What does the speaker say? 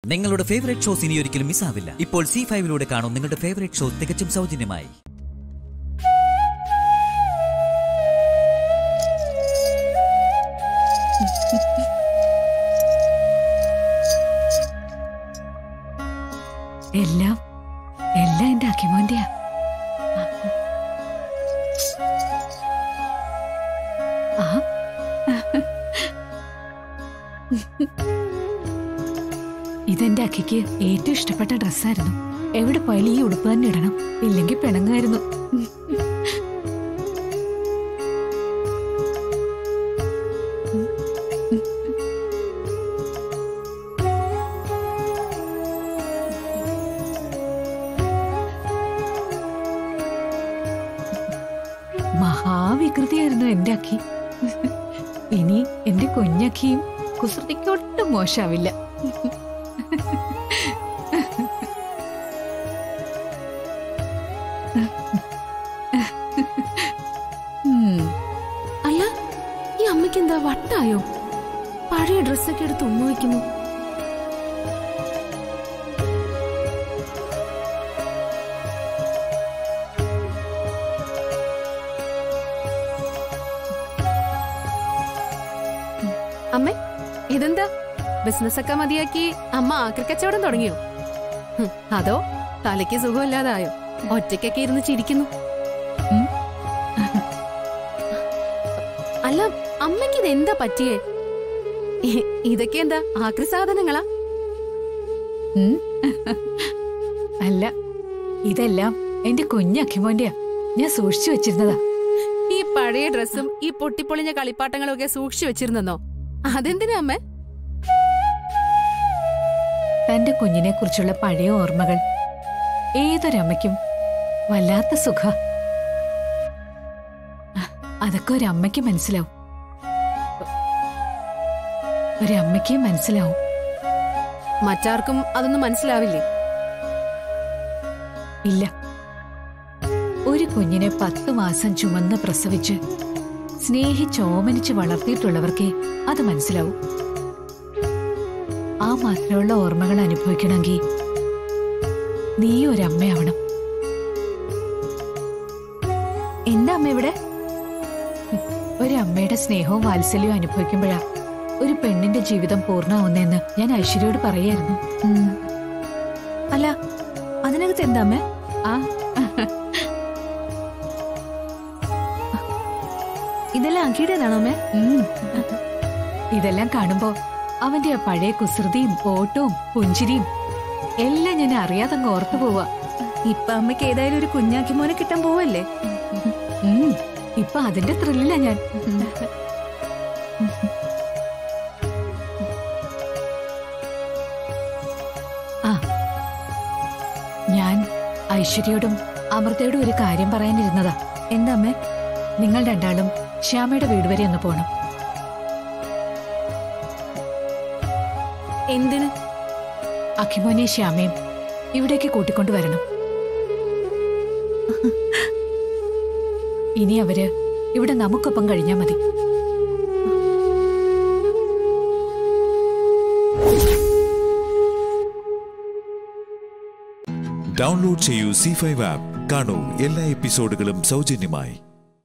നിങ്ങളുടെ favourite shows ഇനി ഒരിക്കലും മിസ്സാവില്ല ഇപ്പോൾ സി ഫൈവിലൂടെ കാണും നിങ്ങളുടെ ഫേവറേറ്റ് ഷോ തികച്ചും സൗജന്യമായി എല്ലാം എല്ലാം എന്റെ അക്കിമോന്റെയാ ആ ഇതെന്റെ അക്കിക്ക് ഏറ്റവും ഇഷ്ടപ്പെട്ട ഡ്രസ്സായിരുന്നു എവിടെ പോയാലും ഈ ഉടുപ്പ് തന്നെ ഇടണം ഇല്ലെങ്കിൽ പിണങ്ങായിരുന്നു മഹാവികൃതിയായിരുന്നു എന്റെ അക്കി ഇനി എന്റെ കുഞ്ഞക്കിയും കുസൃതിക്ക് ഒട്ടും മോശാവില്ല ഉം, അല്ല ഈ അമ്മയ്ക്ക് എന്താ വട്ടായോ പഴയ ഡ്രസ്സൊക്കെ എടുത്ത് ഉമ്മ വയ്ക്കുന്നു അമ്മേ ഇതെന്താ ബിസിനസ് ഒക്കെ മതിയാക്കി അമ്മ ആക്രി കച്ചവടം തുടങ്ങിയോ ഹും, അതോ തലയ്ക്ക് സുഖമില്ലാതായോ ഒറ്റയ്ക്കൊക്കെ ഇരുന്ന് ചിരിക്കുന്നു ഉം. അല്ല അമ്മയ്ക്ക് ഇത് എന്താ പറ്റിയേ ഇ- ഇതൊക്കെ എന്താ ആക്രി സാധനങ്ങളാ ഉം. അല്ല ഇതെല്ലാം എന്റെ കുഞ്ഞക്കിമോന്റെയാ ഞാൻ സൂക്ഷിച്ചു വെച്ചിരുന്നതാ ഈ പഴയ ഡ്രസ്സും ഈ പൊട്ടിപ്പൊളിഞ്ഞ കളിപ്പാട്ടങ്ങളും ഒക്കെ സൂക്ഷിച്ചു വെച്ചിരുന്നെന്നോ അതെന്തിനാ അമ്മ തന്റെ കുഞ്ഞിനെ കുറിച്ചുള്ള പഴയ ഓർമ്മകൾ ഏതൊരമ്മയ്ക്കും വല്ലാത്ത സുഖ അതൊക്കെ ഒരമ്മയ്ക്ക് മനസ്സിലാവും ഒരമ്മയ്ക്ക് മനസ്സിലാവും മറ്റാർക്കും അതൊന്നും മനസ്സിലാവില്ലേ ഇല്ല ഒരു കുഞ്ഞിനെ പത്ത് മാസം ചുമന്ന് പ്രസവിച്ച് സ്നേഹിച്ചോമനിച്ച് വളർത്തിയിട്ടുള്ളവർക്കേ അത് മനസ്സിലാവും ആ മാത്രമുള്ള ഓർമ്മകൾ അനുഭവിക്കണമെങ്കിൽ നീ ഒരമ്മയാവണം എന്താ അമ്മ ഇവിടെ ഒരമ്മയുടെ സ്നേഹവും വാത്സല്യവും അനുഭവിക്കുമ്പോഴാ ഒരു പെണ്ണിന്റെ ജീവിതം പൂർണ്ണമാവുന്നതെന്ന് ഞാൻ ഐശ്വര്യയോട് പറയായിരുന്നു അല്ല അതിനകത്ത് എന്താ അമ്മ ആ ഇതെല്ലാം അങ്കിയുടേതാണോ അമ്മ ഉം. ഇതെല്ലാം കാണുമ്പോ അവന്റെ ആ പഴയ കുസൃതിയും ഓട്ടവും പുഞ്ചിരിയും എല്ലാം ഞാൻ അറിയാതെ അങ്ങ് ഓർത്തു പോവാ ഇപ്പൊ അമ്മയ്ക്ക് ഏതായാലും ഒരു കുഞ്ഞാക്കി മോനെ കിട്ടാൻ പോവല്ലേ ഉം. ഇപ്പൊ അതിന്റെ ത്രില്ലിലാ ഞാൻ ആ ഞാൻ ഐശ്വര്യയോടും അമൃതയോടും ഒരു കാര്യം പറയാനിരുന്നതാ എന്താ അമ്മേ നിങ്ങൾ രണ്ടാളും ശ്യാമയുടെ വീട് വരെ ഒന്ന് പോണം എന്തിന് അഖിമോനെ ശ്യാമയും ഇവിടേക്ക് കൂട്ടിക്കൊണ്ടുവരണം ഇനി അവര് ഇവിടെ നമുക്കൊപ്പം കഴിഞ്ഞാ മതി ഡൗൺലോഡ് ചെയ്യൂ സി ഫൈവ് ആപ്പ് കാണൂ എല്ലാ എപ്പിസോഡുകളും സൗജന്യമായി